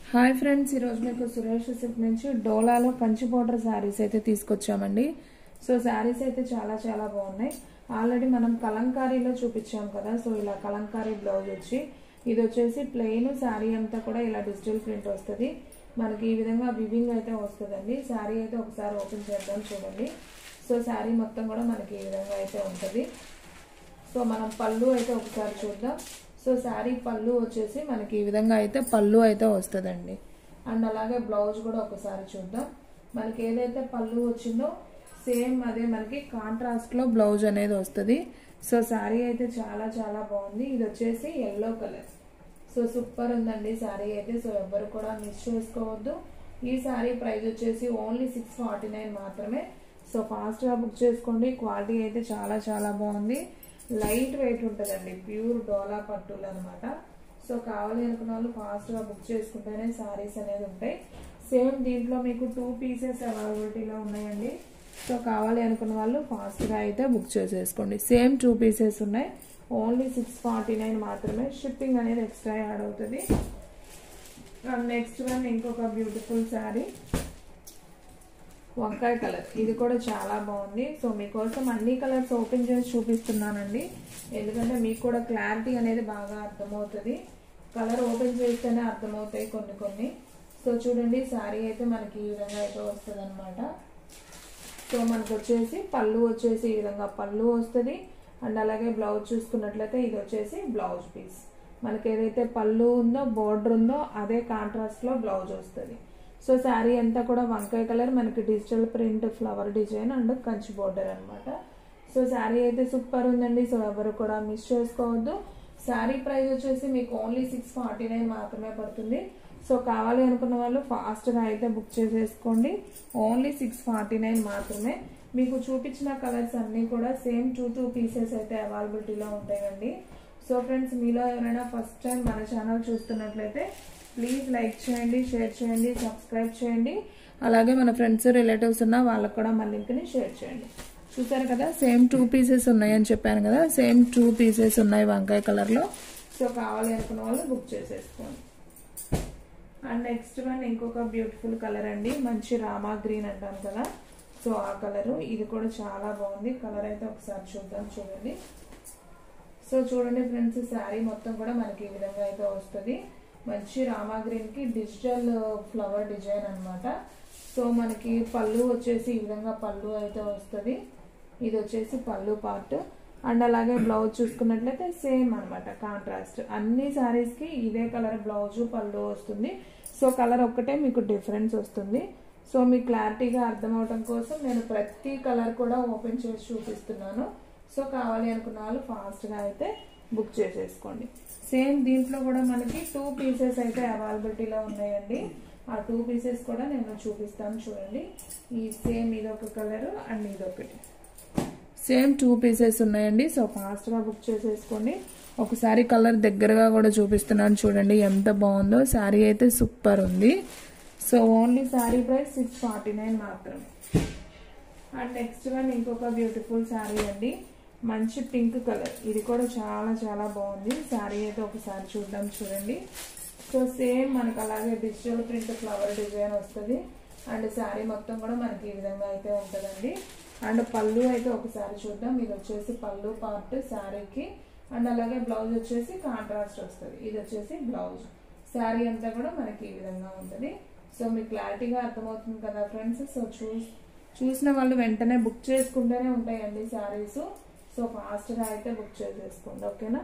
hi friends ఈరోజు మీకు Suresh silk నుంచి డోలాలో కంచి బోర్డర్ శారీస్ అయితే తీసుకొచ్చామండి సో శారీస్ అయితే చాలా చాలా బాగున్నాయి ఆల్రెడీ మనం కలంకారీలో చూపించాం కదా సో ఇలా కలంకారీ బ్లౌజ్ వచ్చి ఇది వచ్చేసి ప్లెయిన్ శారీ అంతా కూడా ఇలా డిజిటల్ ప్రింట్ వస్తుంది మనకి ఈ విధంగా వివింగ్ అయితే వస్తుందండి శారీ అయితే ఒకసారి ఓపెన్ చేద్దాం చూడండి సో శారీ మొత్తం కూడా మనకి ఈ విధంగా అయితే ఉంటుంది సో మనం పళ్ళు అయితే ఒకసారి చూద్దాం సో శారీ పళ్ళు వచ్చేసి మనకి ఈ విధంగా అయితే పళ్ళు అయితే వస్తుందండి అండ్ అలాగే బ్లౌజ్ కూడా ఒకసారి చూద్దాం మనకి ఏదైతే పళ్ళు వచ్చిందో సేమ్ అదే మనకి కాంట్రాస్ట్ లో బ్లౌజ్ అనేది వస్తుంది సో శారీ అయితే చాలా చాలా బాగుంది ఇది వచ్చేసి ఎల్లో కలర్ సో సూపర్ ఉందండి శారీ అయితే సో ఎవ్వరు కూడా మిస్ చేసుకోవద్దు ఈ శారీ ప్రైస్ వచ్చేసి ఓన్లీ సిక్స్ ఫార్టీ నైన్ మాత్రమే సో ఫాస్ట్గా బుక్ చేసుకోండి క్వాలిటీ అయితే చాలా చాలా బాగుంది లైట్ వెయిట్ ఉంటుందండి ప్యూర్ డోలా పట్టులు అనమాట సో కావాలి అనుకున్న వాళ్ళు ఫాస్ట్గా బుక్ చేసుకుంటేనే సారీస్ అనేది ఉంటాయి సేమ్ దీంట్లో మీకు టూ పీసెస్ అవైలబిలిటీలో ఉన్నాయండి సో కావాలి అనుకున్న వాళ్ళు ఫాస్ట్గా అయితే బుక్ చేసేసుకోండి సేమ్ టూ పీసెస్ ఉన్నాయి ఓన్లీ సిక్స్ ఫార్టీ నైన్ మాత్రమే షిప్పింగ్ అనేది ఎక్స్ట్రా యాడ్ అవుతుంది నెక్స్ట్ వన్ ఇంకొక బ్యూటిఫుల్ శారీ వంకాయ కలర్ ఇది కూడా చాలా బాగుంది సో మీకోసం అన్ని కలర్స్ ఓపెన్ చేసి చూపిస్తున్నానండి ఎందుకంటే మీకు కూడా క్లారిటీ అనేది బాగా అర్థమవుతుంది కలర్ ఓపెన్ చేస్తేనే అర్థమవుతాయి కొన్ని కొన్ని సో చూడండి శారీ అయితే మనకి ఈ విధంగా అయితే వస్తుంది అనమాట సో మనకు వచ్చేసి పళ్ళు వచ్చేసి ఈ విధంగా పళ్ళు వస్తుంది అండ్ అలాగే బ్లౌజ్ చూసుకున్నట్లయితే ఇది వచ్చేసి బ్లౌజ్ పీస్ మనకి ఏదైతే పళ్ళు ఉందో బోర్డర్ ఉందో అదే కాంట్రాస్ట్లో బ్లౌజ్ వస్తుంది సో శారీ అంతా కూడా వంకాయ కలర్ మనకి digital print flower design and Kanchi border అనమాట సో శారీ అయితే సూపర్ ఉందండి సో ఎవరు కూడా మిస్ చేసుకోవద్దు శారీ ప్రైస్ వచ్చేసి మీకు ఓన్లీ సిక్స్ ఫార్టీ నైన్ మాత్రమే పడుతుంది సో కావాలి అనుకున్న వాళ్ళు ఫాస్ట్గా అయితే బుక్ చేసేసుకోండి ఓన్లీ సిక్స్ ఫార్టీ నైన్ మాత్రమే మీకు చూపించిన కలర్స్ అన్నీ కూడా సేమ్ టూ టూ పీసెస్ అయితే అవైలబిలిటీలో ఉంటాయండి సో ఫ్రెండ్స్ మీలో ఎవరైనా ఫస్ట్ టైం మన ఛానల్ చూస్తున్నట్లయితే ప్లీజ్ లైక్ చేయండి షేర్ చేయండి సబ్స్క్రైబ్ చేయండి అలాగే మన ఫ్రెండ్స్ రిలేటివ్స్ ఉన్న వాళ్ళకు కూడా మన లింక్ని షేర్ చేయండి చూసారు కదా సేమ్ టూ పీసెస్ ఉన్నాయని చెప్పాను కదా సేమ్ టూ పీసెస్ ఉన్నాయి వంకాయ కలర్లో సో కావాలి అనుకున్న వాళ్ళు బుక్ చేసేసుకోండి అండ్ నెక్స్ట్ వన్ ఇంకొక బ్యూటిఫుల్ కలర్ అండి మంచి రామా గ్రీన్ అంటాం కదా సో ఆ కలరు ఇది కూడా చాలా బాగుంది కలర్ అయితే ఒకసారి చూద్దాం చూడండి సో చూడండి ఫ్రెండ్స్ శారీ మొత్తం కూడా మనకి ఈ విధంగా అయితే వస్తుంది మంచి రామా గ్రీన్ కి డిజిటల్ ఫ్లవర్ డిజైన్ అనమాట సో మనకి పళ్ళు వచ్చేసి ఈ విధంగా పళ్ళు అయితే వస్తుంది ఇది వచ్చేసి పళ్ళు పార్ట్ అండ్ అలాగే బ్లౌజ్ చూసుకున్నట్లయితే సేమ్ అనమాట కాంట్రాస్ట్ అన్ని శారీస్ కి ఇదే కలర్ బ్లౌజ్ పళ్ళు వస్తుంది సో కలర్ ఒక్కటే మీకు డిఫరెన్స్ వస్తుంది సో మీకు క్లారిటీగా అర్థం అవడం కోసం నేను ప్రతి కలర్ కూడా ఓపెన్ చేసి చూపిస్తున్నాను సో కావాలి అనుకున్న వాళ్ళు ఫాస్ట్గా అయితే బుక్ చేసేసుకోండి సేమ్ దీంట్లో కూడా మనకి టూ పీసెస్ అయితే అవైలబిలిటీలో ఉన్నాయండి ఆ టూ పీసెస్ కూడా నేను చూపిస్తాను చూడండి ఈ సేమ్ ఇదొక కలర్ అండ్ ఇదొకటి సేమ్ టూ పీసెస్ ఉన్నాయండి సో ఫాస్ట్గా బుక్ చేసేసుకోండి ఒకసారి కలర్ దగ్గరగా కూడా చూపిస్తున్నాను చూడండి ఎంత బాగుందో శారీ అయితే సూపర్ ఉంది so only sari price six forty nine మాత్రమే అండ్ నెక్స్ట్ వన్ ఇంకొక బ్యూటిఫుల్ శారీ అండి మంచి పింక్ కలర్ ఇది కూడా చాలా చాలా బాగుంది శారీ అయితే ఒకసారి చూద్దాం చూడండి సో సేమ్ మనకు అలాగే డిజిటల్ ప్రింట్ ఫ్లవర్ డిజైన్ వస్తుంది అండ్ శారీ మొత్తం కూడా మనకి ఈ విధంగా అయితే ఉంటుందండి అండ్ పళ్ళు అయితే ఒకసారి చూద్దాం ఇది వచ్చేసి పళ్ళు పార్ట్ శారీకి అండ్ అలాగే బ్లౌజ్ వచ్చేసి కాంట్రాస్ట్ వస్తుంది ఇది వచ్చేసి బ్లౌజ్ శారీ అంతా కూడా మనకి ఈ విధంగా ఉంటుంది సో మీకు క్లారిటీగా అర్థమవుతుంది కదా ఫ్రెండ్స్ సో చూ చూసిన వాళ్ళు వెంటనే బుక్ చేసుకుంటూనే ఉంటాయండి శారీస్ సో ఫాస్ట్గా అయితే బుక్ చేసేసుకోండి ఓకేనా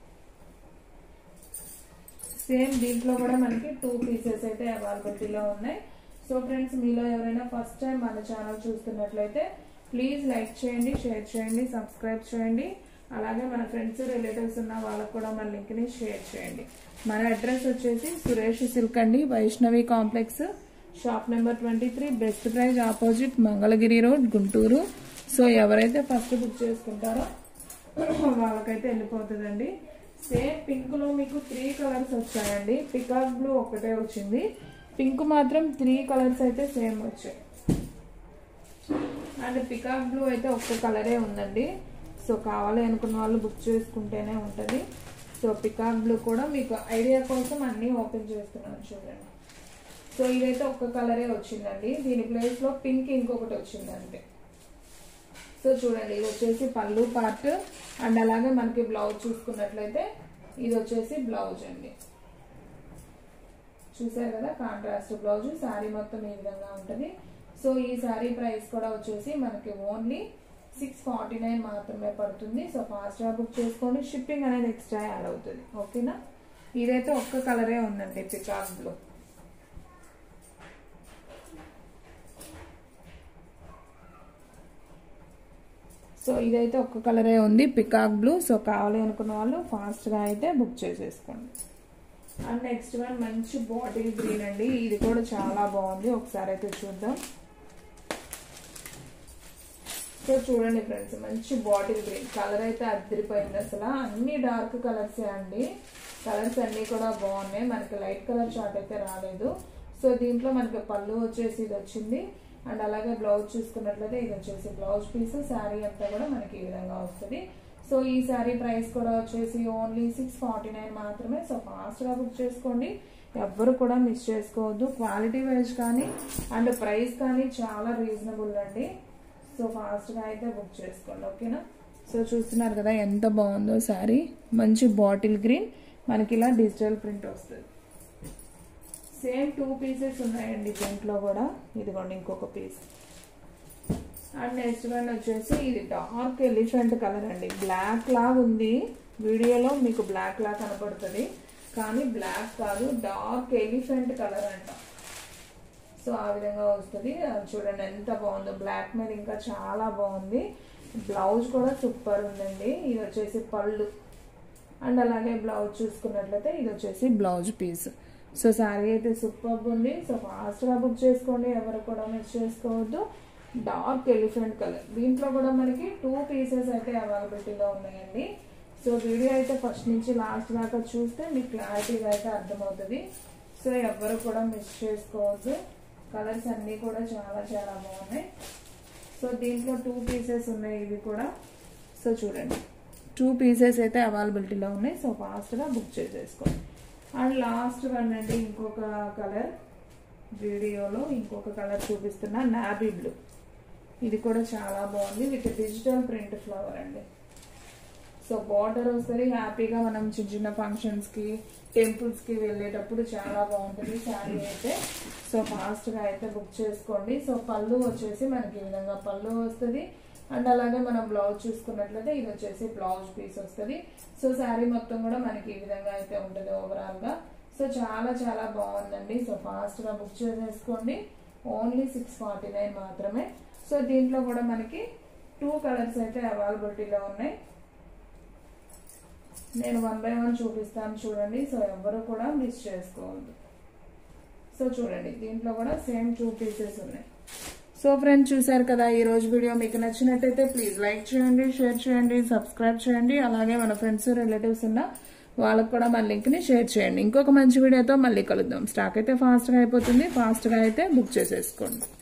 సేమ్ దీంట్లో కూడా మనకి టూ పీసెస్ అయితే అవైలబిలిటీలో ఉన్నాయి సో ఫ్రెండ్స్ మీలో ఎవరైనా ఫస్ట్ టైం మన ఛానల్ చూస్తున్నట్లయితే ప్లీజ్ లైక్ చేయండి షేర్ చేయండి సబ్స్క్రైబ్ చేయండి అలాగే మన ఫ్రెండ్స్ రిలేటివ్స్ ఉన్న వాళ్ళకు కూడా మన లింక్ని షేర్ చేయండి మన అడ్రస్ వచ్చేసి సురేష్ సిల్క్ అండి Vaishnavi complex shop number twenty three best price opposite Mangalagiri road Guntur so ఎవరైతే ఫస్ట్ బుక్ చేసుకుంటారో వాళ్ళకైతే వెళ్ళిపోతుందండి సేమ్ పింక్ లో మీకు త్రీ కలర్స్ వచ్చాయండి పికాక్ బ్లూ ఒకటే వచ్చింది పింక్ మాత్రం త్రీ కలర్స్ అయితే సేమ్ వచ్చాయి అండ్ పికాక్ బ్లూ అయితే ఒక్క కలరే ఉందండి సో కావాలి అనుకున్న వాళ్ళు బుక్ చేసుకుంటేనే ఉంటుంది సో పికాక్ బ్లూ కూడా మీకు ఐడియా కోసం అన్నీ ఓపెన్ చేస్తున్నాను చూడండి సో ఇదైతే ఒక్క కలరే వచ్చిందండి దీని ప్లేస్ లో పింక్ ఇంకొకటి వచ్చిందంటే సో చూడండి ఇది వచ్చేసి పళ్ళు పార్ట్ అండ్ అలాగే మనకి బ్లౌజ్ చూసుకున్నట్లయితే ఇది వచ్చేసి బ్లౌజ్ అండి చూసారు కదా కాంట్రాస్ట్ బ్లౌజ్ శారీ మొత్తం ఈ విధంగా ఉంటుంది సో ఈ శారీ ప్రైస్ కూడా వచ్చేసి మనకి ఓన్లీ సిక్స్ ఫార్టీ నైన్ మాత్రమే పడుతుంది సో ఫాస్ట్గా బుక్ చేసుకోండి షిప్పింగ్ అనేది ఎక్స్ట్రా యాడ్ అవుతుంది ఓకేనా ఇదైతే ఒక్క కలరే ఉందండి పికాక్ బ్లూ సో ఇదైతే ఒక్క కలరే ఉంది పికాక్ బ్లూ సో కావాలి అనుకున్న వాళ్ళు ఫాస్ట్గా అయితే బుక్ చేసేసుకోండి అండ్ నెక్స్ట్ వన్ మంచి బాటిల్ గ్రీన్ అండి ఇది కూడా చాలా బాగుంది ఒకసారి అయితే చూద్దాం సో చూడండి ఫ్రెండ్స్ మంచి బాటిల్ గ్రీన్ కలర్ అయితే అద్దరిపోయింది అసలు అన్ని డార్క్ కలర్సే అండి కలర్స్ అన్ని కూడా బాగున్నాయి మనకి లైట్ కలర్ షార్ట్ అయితే రాలేదు సో దీంట్లో మనకి పళ్ళు వచ్చేసి ఇది వచ్చింది అండ్ అలాగే బ్లౌజ్ చూసుకున్నట్లయితే ఇది వచ్చేసి బ్లౌజ్ పీస్ శారీ అంతా కూడా మనకి ఈ విధంగా వస్తుంది సో ఈ శారీ ప్రైస్ కూడా వచ్చేసి ఓన్లీ సిక్స్ ఫార్టీ నైన్ మాత్రమే సో ఫాస్ట్గా బుక్ చేసుకోండి ఎవ్వరు కూడా మిస్ చేసుకోవద్దు క్వాలిటీ వైజ్ కానీ అండ్ ప్రైస్ కానీ చాలా రీజనబుల్ అండి సో ఫాస్ట్గా అయితే బుక్ చేసుకోండి ఓకేనా సో చూస్తున్నారు కదా ఎంత బాగుందో శారీ మంచి బాటిల్ గ్రీన్ మనకి ఇలా డిజిటల్ ప్రింట్ వస్తుంది సేమ్ టూ పీసెస్ ఉన్నాయండి దీంట్లో కూడా ఇదిగోండి ఇంకొక పీస్ అండ్ నెక్స్ట్ వన్ వచ్చేసి ఇది డార్క్ ఎలిఫెంట్ కలర్ అండి బ్లాక్ లాగా ఉంది వీడియోలో మీకు బ్లాక్ లాగా కనపడుతుంది కానీ బ్లాక్ కాదు డార్క్ ఎలిఫెంట్ కలర్ అంట సో ఆ విధంగా వస్తుంది అది చూడండి ఎంత బాగుందో బ్లాక్ మీద ఇంకా చాలా బాగుంది బ్లౌజ్ కూడా సూపర్ ఉందండి ఇది వచ్చేసి పళ్ళు అండ్ అలాగే బ్లౌజ్ చూసుకున్నట్లయితే ఇది వచ్చేసి బ్లౌజ్ పీస్ సో శారీ అయితే సూపర్ ఉంది సో ఫాస్ట్గా బుక్ చేసుకోండి ఎవరు కూడా మిస్ చేసుకోవద్దు డార్క్ ఎలిఫెంట్ కలర్ దీంట్లో కూడా మనకి టూ పీసెస్ అయితే అవైలబిలిటీలో ఉన్నాయండి సో వీడియో అయితే ఫస్ట్ నుంచి లాస్ట్ దాకా చూస్తే మీకు క్లారిటీగా అయితే అర్థమవుతుంది సో ఎవరు కూడా మిస్ చేసుకోవద్దు కలర్స్ అన్నీ కూడా చాలా చాలా బాగున్నాయి సో దీంట్లో టూ పీసెస్ ఉన్నాయి ఇవి కూడా సో చూడండి టూ పీసెస్ అయితే అవైలబిలిటీలో ఉన్నాయి సో ఫాస్ట్గా బుక్ చేసేసుకోండి అండ్ లాస్ట్ వన్ అండి ఇంకొక కలర్ వీడియోలో ఇంకొక కలర్ చూపిస్తున్నా నాబీ బ్లూ ఇది కూడా చాలా బాగుంది విత్ డిజిటల్ ప్రింట్ ఫ్లవర్ అండి సో బార్డర్ వస్తుంది హ్యాపీగా మనం చిన్న చిన్న ఫంక్షన్స్కి టెంపుల్స్కి వెళ్ళేటప్పుడు చాలా బాగుంటుంది శారీ అయితే సో ఫాస్ట్గా అయితే బుక్ చేసుకోండి సో పళ్ళు వచ్చేసి మనకి ఈ విధంగా పళ్ళు వస్తుంది అండ్ అలాగే మనం బ్లౌజ్ చూసుకున్నట్లయితే ఇది వచ్చేసి బ్లౌజ్ పీస్ వస్తుంది సో శారీ మొత్తం కూడా మనకి ఈ విధంగా అయితే ఉంటుంది ఓవరాల్గా సో చాలా చాలా బాగుందండి సో ఫాస్ట్గా బుక్ చేసేసుకోండి ఓన్లీ సిక్స్ ఫార్టీ నైన్ మాత్రమే సో దీంట్లో కూడా మనకి టూ కలర్స్ అయితే అవైలబిలిటీలో ఉన్నాయి నేను వన్ బై వన్ చూపిస్తాను చూడండి సో ఎవరు కూడా మిస్ చేసుకోవద్దు సో చూడండి దీంట్లో కూడా సేమ్ టూ పీసెస్ ఉన్నాయి సో ఫ్రెండ్స్ చూసారు కదా ఈ రోజు వీడియో మీకు నచ్చినట్టయితే ప్లీజ్ లైక్ చేయండి షేర్ చేయండి సబ్స్క్రైబ్ చేయండి అలాగే మన ఫ్రెండ్స్ రిలేటివ్స్ ఉన్న వాళ్ళకు కూడా మన లింక్ని షేర్ చేయండి ఇంకొక మంచి వీడియోతో మళ్ళీ కలుద్దాం స్టాక్ అయితే ఫాస్ట్గా అయిపోతుంది ఫాస్ట్గా అయితే బుక్ చేసేసుకోండి